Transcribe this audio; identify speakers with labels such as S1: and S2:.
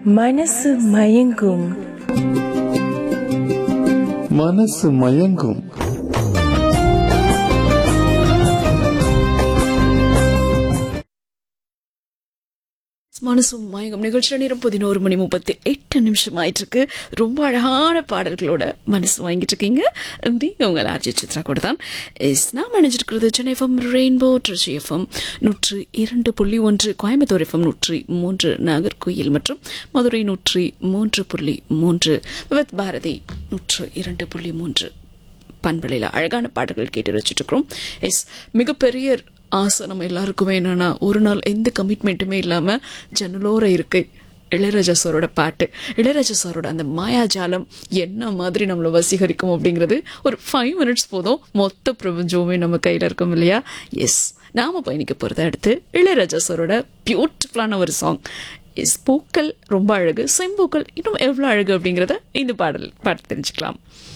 S1: மனசு மயங்கும்
S2: மனசு மயங்கும்
S3: மனசும் மயங்கும் நிகழ்ச்சியில் நேரம் பதினோரு மணி முப்பத்தி எட்டு நிமிஷம் ஆயிட்டு இருக்கு ரொம்ப அழகான பாடல்களோட மனசு வாங்கிட்டு இருக்கீங்க நீங்க உங்கள் ஆர்ஜி சித்ரா கூட தான் எஸ் நாம் நினைச்சிருக்கிறது Chennai FM rainbow Trichy FM நூற்று இரண்டு புள்ளி ஒன்று கோயம்புத்தூர் எஃப்எம் நூற்றி மூன்று நாகர்கோயில் மற்றும் மதுரை நூற்றி மூன்று புள்ளி மூன்று விவத் பாரதி நூற்று இரண்டு புள்ளி மூன்று பண்பலையில் அழகான பாடல்கள் கேட்டு வச்சுட்டு இருக்கிறோம் எஸ் மிகப்பெரிய ஆசை நம்ம எல்லாருக்குமே என்னன்னா ஒரு நாள் எந்த கமிட்மெண்ட்டுமே இல்லாமல் ஜன்னலோர இருக்கு இளையராஜா சாரோட பாட்டு இளையராஜா சாரோட அந்த மாயாஜாலம் என்ன மாதிரி நம்மளை வசீகரிக்கும் அப்படிங்கிறது ஒரு ஃபைவ் மினிட்ஸ் போதும் மொத்த பிரபஞ்சமுமே நம்ம கையில் இருக்கும் இல்லையா எஸ் நாம பயணிக்க போகிறத அடுத்து இளையராஜா சாரோட பியூட்டிஃபுல்லான ஒரு சாங் எஸ் பூக்கள் ரொம்ப அழகு செம்பூக்கள் இன்னும் எவ்வளோ அழகு அப்படிங்கிறத இந்த பாடல் பாட்டு தெரிஞ்சுக்கலாம்